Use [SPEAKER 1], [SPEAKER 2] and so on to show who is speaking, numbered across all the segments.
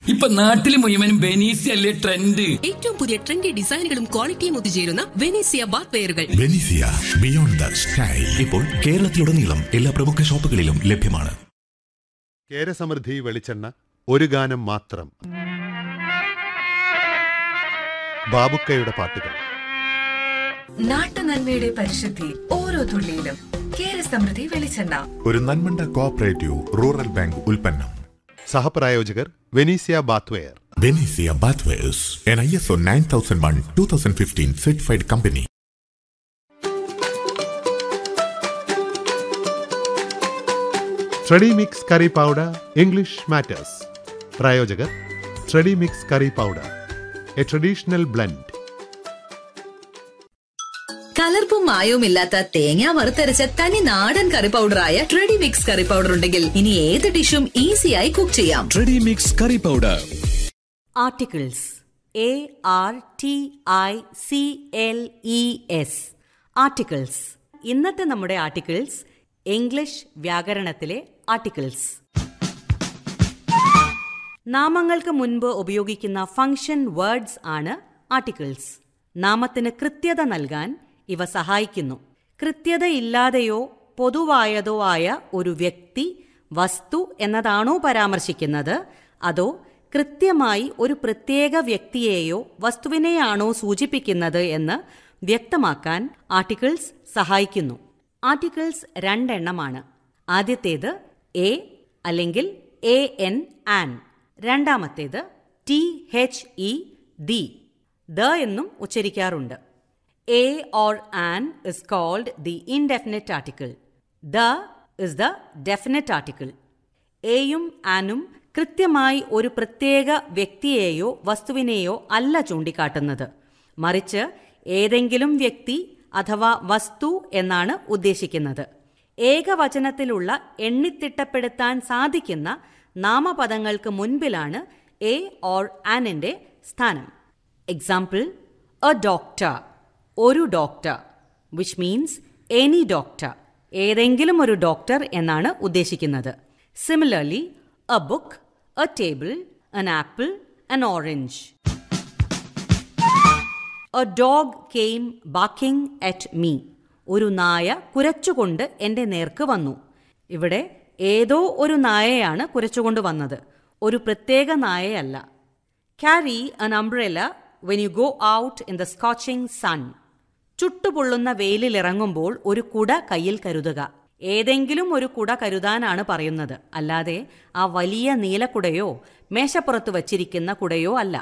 [SPEAKER 1] ഇപ്പൊ നാട്ടില് മുഴുവനും ബെനീസ് അല്ലേ ട്രെൻഡ്
[SPEAKER 2] ഏറ്റവും പുതിയ ട്രെൻഡി ഡിസൈനുകളും ക്വാളിറ്റിയും ഒത്തുചേരുന്ന വെനീസിയ ബാത്ത് വെയറുകൾ
[SPEAKER 3] ബെനിസിയ ബിയോണ്ട് ദ സ്റ്റൈൽ ഇപ്പോൾ കേരളത്തിലുടനീളം എല്ലാ പ്രമുഖ ഷോപ്പുകളിലും ലഭ്യമാണ്
[SPEAKER 4] കേരസമൃദ്ധി വെളിച്ചെണ്ണ ഒരു ഗാനം മാത്രം ബാബുക്കയുടെ പാട്ടുകൾ
[SPEAKER 5] നാട്ടുനന്മയുടെ പരിശുദ്ധി ഓരോ തുള്ളിയിലും കേരസമൃദ്ധി വെളിച്ചെണ്ണ
[SPEAKER 3] ഒരു നന്മണ്ട കോഓപ്പറേറ്റീവ് റൂറൽ ബാങ്ക് ഉൽപ്പന്നം
[SPEAKER 4] സഹപ്രായോജകർ Venezia bathware
[SPEAKER 3] Venezia bathwares N I S O nine thousand one two thousand fifteen certified company
[SPEAKER 4] Tredy mix curry powder English matters പ്രായോജകർ Tredy mix curry powder a traditional blend
[SPEAKER 6] കലർപ്പും മായവുമില്ലാത്ത തേങ്ങ വറുത്തരച്ച തനി നാടൻ കറി പൗഡറായ ട്രെഡി mix curry powder ഉണ്ടെങ്കിൽ ഇനി ഏത് ഡിഷും ഈസിയായി കുക്ക് ചെയ്യാം
[SPEAKER 7] Tredy mix curry powder
[SPEAKER 8] articles A R T I C L E S articles ഇന്നത്തെ നമ്മുടെ ആർട്ടിക്കിൾസ് ഇംഗ്ലീഷ് വ്യാകരണത്തിലെ ആർട്ടിക്കിൾസ് നാമങ്ങൾക്ക് മുൻപ് ഉപയോഗിക്കുന്ന ഫംഗ്ഷൻ വേർഡ്സ് ആണ് ആർട്ടിക്കിൾസ് നാമത്തിന് കൃത്യത നൽകാൻ ഇവ സഹായിക്കുന്നു കൃത്യതയില്ലാതെയോ പൊതുവായതോ ആയ ഒരു വ്യക്തി വസ്തു എന്നതാണോ പരാമർശിക്കുന്നത് അതോ കൃത്യമായി ഒരു പ്രത്യേക വ്യക്തിയെയോ വസ്തുവിനെയാണോ സൂചിപ്പിക്കുന്നത് എന്ന് വ്യക്തമാക്കാൻ ആർട്ടിക്കിൾസ് സഹായിക്കുന്നു ആർട്ടിക്കിൾസ് രണ്ടെണ്ണമാണ് ആദ്യത്തേത് എ അല്ലെങ്കിൽ എ എൻ ആൻ രണ്ടാമത്തേത് T H E the the എന്നും ഉച്ചരിക്കാറുണ്ട് A or an is called the indefinite article the is the definite article എയും ആനും കൃത്യമായി ഒരു പ്രത്യേക വ്യക്തിയെയോ വസ്തുവിനെയോ അല്ല ചൂണ്ടിക്കാട്ടുന്നത് മറിച്ച് ഏതെങ്കിലും വ്യക്തി അഥവാ വസ്തു എന്നാണ് ഉദ്ദേശിക്കുന്നത് ഏകവചനത്തിലുള്ള എണ്ണിത്തിട്ടപ്പെടുത്താൻ സാധിക്കുന്ന നാമപദങ്ങൾക്ക് മുൻപിലാണ് എ ഓർ ആനിന്റെ സ്ഥാനം എക്സാമ്പിൾ എ ഡോക്ടർ ഒരു doctor which means any doctor ഏതെങ്കിലും ഒരു ഡോക്ടർ എന്നാണ് ഉദ്ദേശിക്കുന്നത് similarly a book a table an apple an orange a dog came barking at me ഒരു നായ കുരച്ചുകൊണ്ട് എൻ്റെ നേർക്ക് വന്നു ഇവിടെ ഏതോ ഒരു നായയാണ് കുരച്ചുകൊണ്ട് വന്നത് ഒരു പ്രത്യേക നായയല്ല carry an umbrella when you go out in the scorching sun ചുട്ടുപൊള്ളുന്ന വെയിലിലിറങ്ങുമ്പോൾ ഒരു കുട കയ്യിൽ കരുതുക ഏതെങ്കിലും ഒരു കുട കരുതാനാണ് പറയുന്നത് അല്ലാതെ ആ വലിയ നീലക്കുടയോ മേശപ്പുറത്ത് വച്ചിരിക്കുന്ന കുടയോ അല്ല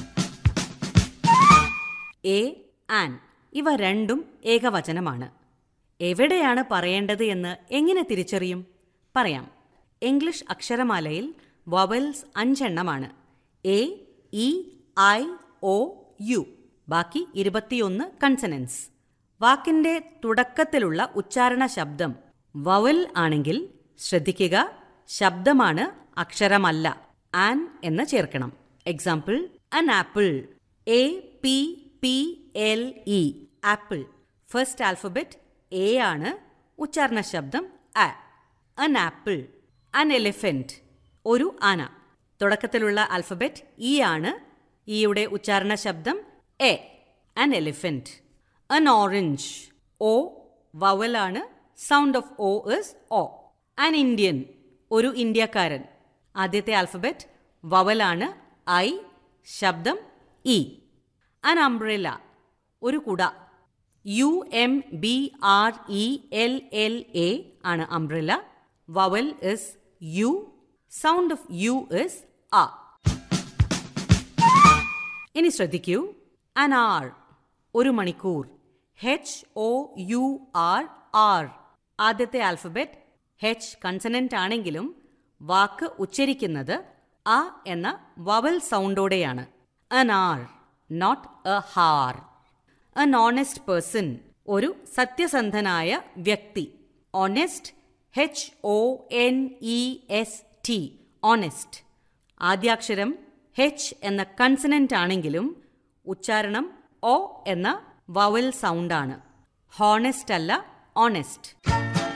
[SPEAKER 8] എ ആൻ ഇവ രണ്ടും ഏകവചനമാണ് എവിടെയാണ് പറയേണ്ടത് എന്ന് എങ്ങനെ തിരിച്ചറിയും പറയാം ഇംഗ്ലീഷ് അക്ഷരമാലയിൽ വവൽസ് അഞ്ചെണ്ണമാണ് A E I O U ബാക്കി ഇരുപത്തിയൊന്ന് കൺസനൻസ് വാക്കിന്റെ തുടക്കത്തിലുള്ള ഉച്ചാരണ ശബ്ദം വവൽ ആണെങ്കിൽ ശ്രദ്ധിക്കുക ശബ്ദമാണ് അക്ഷരമല്ല ആൻ എന്ന് ചേർക്കണം example an apple A P P L E apple first alphabet A ആണ് ഉച്ചാരണ ശബ്ദം ആ അൻ ആപ്പിൾ അൻ എലിഫന്റ് ഒരു ആന തുടക്കത്തിലുള്ള ആൽഫബറ്റ് ഇ ആണ് ഇയുടെ ഉച്ചാരണ ശബ്ദം A an elephant an orange O വവലാണ് sound of O is O an Indian ഒരു ഇന്ത്യക്കാരൻ ആദ്യത്തെ ആൽഫബറ്റ് വവലാണ് ഐ ശബ്ദം ഇ അൻ അംബ്രല ഒരു കുട U M B R E L L A ആണ് umbrella vowel is U sound of U is ആ ഇനി ശ്രദ്ധിക്കൂ അൻ ആർ ഒരു മണിക്കൂർ H O U R hour ആദ്യത്തെ ആൽഫബറ്റ് ഹെച്ച് കൺസനന്റ് ആണെങ്കിലും വാക്ക് ഉച്ചരിക്കുന്നത് അ എന്ന വവൽ സൗണ്ടോടെയാണ് an hour not A ഹാർ an honest person ഒരു സത്യസന്ധനായ വ്യക്തി honest H O N E S T honest ആദ്യാക്ഷരം ഹെച്ച് എന്ന കൺസനന്റ് ആണെങ്കിലും ഉച്ചാരണം ഒ എന്ന വവൽ സൗണ്ടാണ് ഹോണസ്റ്റ് അല്ല ഓണസ്റ്റ്